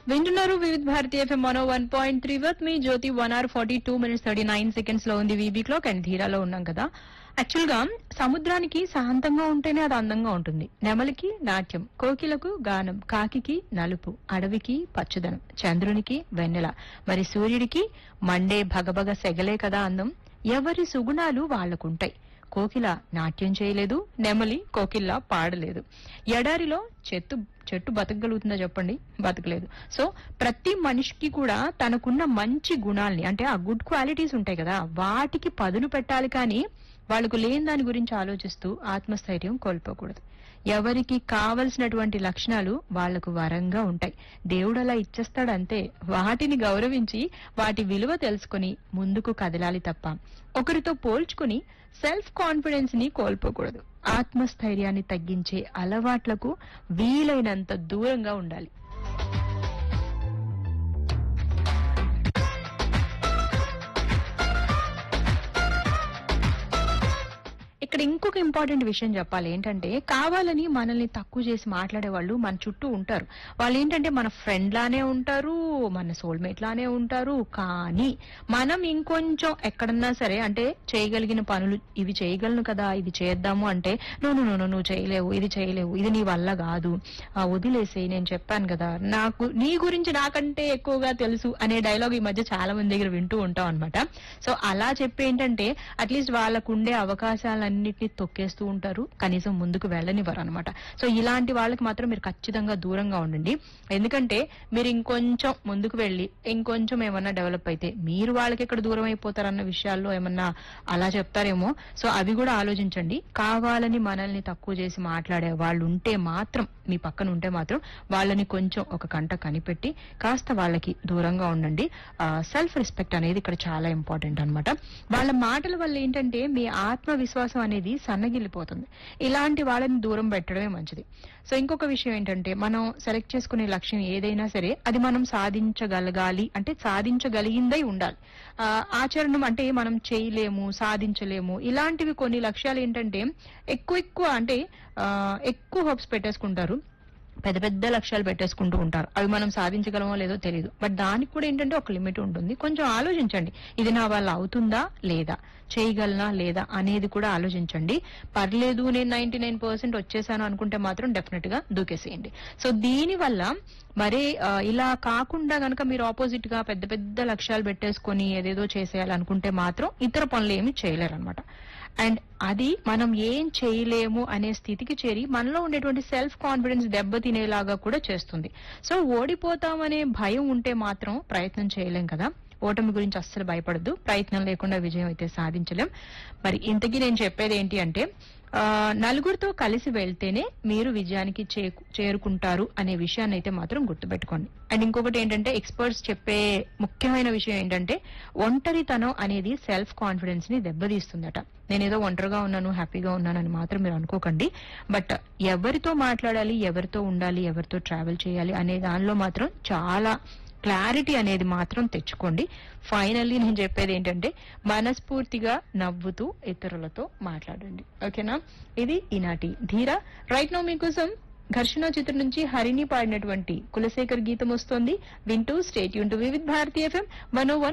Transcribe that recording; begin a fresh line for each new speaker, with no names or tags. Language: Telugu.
వింటున్నారు Vividh Bharati FM one one point three వర్త్ మీ Jyoti one hour forty two minutes thirty nine seconds లో ఉంది వీబీ క్లాక్ అండ్ ధీరాలో ఉన్నాం కదా యాక్చువల్ గా సముద్రానికి శాంతంగా ఉంటేనే అది అందంగా ఉంటుంది నెమలికి నాట్యం కోకిలకు గానం కాకికి నలుపు అడవికి పచ్చదనం చంద్రునికి వెన్నెల మరి సూర్యుడికి మండే భగభగ సెగలే కదా అందం ఎవరి సుగుణాలు వాళ్ళకుంటాయి కోకిల నాట్యం చేయలేదు నెమలి కోకిల్లా పాడలేదు ఎడారిలో చెట్టు చెట్టు బతకగలుగుతుందా చెప్పండి బతకలేదు సో ప్రతి మనిషికి కూడా తనకున్న మంచి గుణాల్ని అంటే ఆ గుడ్ క్వాలిటీస్ ఉంటాయి కదా వాటికి పదును పెట్టాలి కానీ వాళ్ళకు లేని దాని గురించి ఆలోచిస్తూ ఆత్మస్థైర్యం కోల్పోకూడదు ఎవరికి కావలసినటువంటి లక్షణాలు వాళ్లకు వరంగా ఉంటాయి దేవుడు అలా ఇచ్చేస్తాడంతే వాటిని గౌరవించి వాటి విలువ తెలుసుకుని ముందుకు కదలాలి తప్ప ఒకరితో పోల్చుకుని సెల్ఫ్ కాన్ఫిడెన్స్ ని కోల్పోకూడదు ఆత్మస్థైర్యాన్ని తగ్గించే అలవాట్లకు వీలైనంత దూరంగా ఉండాలి ఇక్కడ ఇంకొక ఇంపార్టెంట్ విషయం చెప్పాలి ఏంటంటే కావాలని మనల్ని తక్కువ చేసి మాట్లాడే వాళ్ళు మన చుట్టూ ఉంటారు వాళ్ళు ఏంటంటే మన ఫ్రెండ్ లానే ఉంటారు మన సోల్మేట్ లానే ఉంటారు కానీ మనం ఇంకొంచెం ఎక్కడన్నా సరే అంటే చేయగలిగిన పనులు ఇవి చేయగలను కదా ఇది చేద్దాము అంటే నువ్వు నువ్వు నువ్వు చేయలేవు ఇది చేయలేవు ఇది నీ వల్ల కాదు ఆ, వదిలేసేయ్ నేను చెప్పాను కదా నాకు నీ గురించి నాకంటే ఎక్కువగా తెలుసు అనే డైలాగ్ ఈ మధ్య చాలా మంది దగ్గర వింటూ ఉంటాం అనమాట సో అలా చెప్పి ఏంటంటే అట్లీస్ట్ వాళ్ళకు ఉండే అవకాశాలన్నిటిని తొక్కేస్తూ ఉంటారు కనీసం ముందుకు వెళ్ళనివ్వరు అనమాట సో ఇలాంటి వాళ్ళకి మాత్రం మీరు ఖచ్చితంగా దూరంగా ఉండండి ఎందుకంటే మీరు ఇంకొంచెం ముందుకు వెళ్ళి ఇంకొంచెం ఏమన్నా డెవలప్ అయితే మీరు వాళ్ళకి ఎక్కడ దూరం అయిపోతారన్న విషయాల్లో ఏమన్నా అలా చెప్తారేమో సో అవి కూడా ఆలోచించండి కావాలని మనల్ని తక్కువ చేసి మాట్లాడే వాళ్ళు ఉంటే మాత్రం మీ పక్కన ఉంటే మాత్రం వాళ్ళని కొంచెం ఒక కంట కనిపెట్టి కాస్త వాళ్ళకి దూరంగా ఉండండి సెల్ఫ్ రెస్పెక్ట్ అనేది ఇక్కడ చాలా ఇంపార్టెంట్ అన్నమాట వాళ్ళ మాటల వల్ల ఏంటంటే మీ ఆత్మవిశ్వాసం అనేది సన్నగిల్లిపోతుంది ఇలాంటి వాళ్ళని దూరం పెట్టడమే మంచిది సో ఇంకొక విషయం ఏంటంటే మనం సెలెక్ట్ చేసుకునే లక్ష్యం ఏదైనా సరే అది మనం సాధించగలగాలి అంటే సాధించగలిగిందై ఉండాలి ఆ, ఆచరణం అంటే మనం చేయలేము సాధించలేము ఇలాంటివి కొన్ని లక్ష్యాలు ఏంటంటే ఎక్కువ ఎక్కువ అంటే ఆ, ఎక్కువ హోప్స్ పెట్టేసుకుంటారు పెద్ద పెద్ద లక్ష్యాలు పెట్టేసుకుంటూ ఉంటారు అవి మనం సాధించగలమో లేదో తెలియదు బట్ దానికి కూడా ఏంటంటే ఒక లిమిట్ ఉంటుంది కొంచెం ఆలోచించండి ఇది నా వల్ల అవుతుందా లేదా చేయగలనా లేదా అనేది కూడా ఆలోచించండి పర్లేదు నేను నైన్టీ నైన్ పర్సెంట్ వచ్చేసాను అనుకుంటే మాత్రం డెఫినెట్ గా దూకేసేయండి సో దీని వల్ల మరి ఆ, ఇలా కాకుండా గనక మీరు ఆపోజిట్ గా పెద్ద పెద్ద లక్ష్యాలు పెట్టేసుకొని ఏదేదో చేసేయాలనుకుంటే మాత్రం ఇతర పనులు ఏమి చేయలేరు అనమాట అండ్ అది మనం ఏం చేయలేము అనే స్థితికి చేరి మనలో ఉండేటువంటి సెల్ఫ్ కాన్ఫిడెన్స్ దెబ్బతినేలాగా కూడా చేస్తుంది సో ఓడిపోతామనే భయం ఉంటే మాత్రం ప్రయత్నం చేయలేం కదా ఓటమి గురించి అస్సలు భయపడద్దు ప్రయత్నం లేకుండా విజయం అయితే సాధించలేం మరి ఇంతకీ నేను చెప్పేది ఏంటి అంటే ఆ, నలుగురితో కలిసి వెళ్తేనే మీరు విజయానికి చేకు- చేరుకుంటారు అనే విషయాన్ని అయితే మాత్రం గుర్తుపెట్టుకోండి అండ్ ఇంకొకటి ఏంటంటే ఎక్స్పర్ట్స్ చెప్పే ముఖ్యమైన విషయం ఏంటంటే ఒంటరితనం అనేది సెల్ఫ్ కాన్ఫిడెన్స్ ని దెబ్బతీస్తుందట నేనేదో ఒంటరిగా ఉన్నాను హ్యాపీగా ఉన్నాను అని మాత్రం మీరు అనుకోకండి బట్ ఎవరితో మాట్లాడాలి ఎవరితో ఉండాలి ఎవరితో ట్రావెల్ చేయాలి అనే దానిలో మాత్రం చాలా క్లారిటీ అనేది మాత్రం తెచ్చుకోండి ఫైనల్లీ నేను చెప్పేది ఏంటంటే మనస్ఫూర్తిగా నవ్వుతూ ఇతరులతో మాట్లాడండి ఓకేనా ఇది ఈనాటి ధీర రైట్ నో మీకోసం ఘర్షణ చిత్రం నుంచి హరిని పాడినటువంటి కులశేఖర్ గీతం వస్తోంది వింటూ స్టేట్ యూన్ to Vividh Bharati FM one